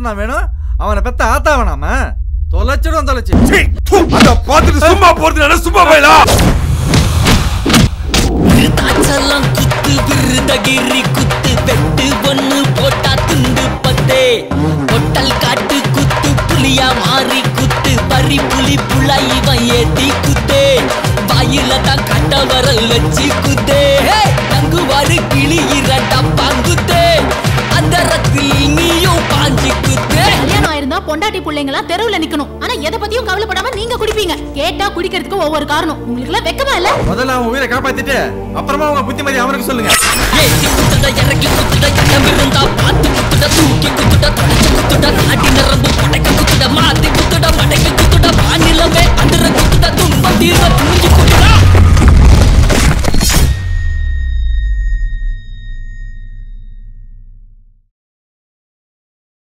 புருஷனா வேணும் அவனை பெத்த ஆத்தாவ நாம தொலைச்சிடும் தொலைச்சு அத பார்த்துட்டு சும்மா போறது சும்மா போயிடா தாச்செல்லாம் குத்து விருதகிரி குத்து வெட்டு ஒண்ணு போட்டா துண்டு பத்தே பொட்டல் காட்டு குத்து புலியா மாறி குத்து பறி புலி புலா இவன் ஏத்தி குத்தே வாயில தான் கட்ட வரல் வச்சு குத்தே தங்குவாரு கிளி இரட்டா பாங்குத்தே அந்த ரத்தில் நீயும் பாஞ்சு குத்தே கல்யாணம் ஆயிருந்தா பொண்டாட்டி பிள்ளைங்களாம் தெருவுல நிக்கணும் ஆனா எதை பத்தியும் கவலைப்படாம நீங்க குடிப்பீங்க கேட்டா குடிக்கிறதுக்கு ஒவ்வொரு காரணம் உங்களுக்கு எல்லாம் வெக்கமா இல்ல முதல்ல அவன் உயிரை காப்பாத்திட்டு அப்புறமா உங்க புத்திமதி அவனுக்கு சொல்லுங்க ஏத்தி குத்துட இறக்கி குத்துட இடம் இருந்தா பார்த்து குத்துட தூக்கி குத்துட தொடச்சு குத்துட நாட்டி நரம்பு படைக்க குத்துட மாத்தி குத்துட மடைக்கு குத்துட வானிலமே அதிர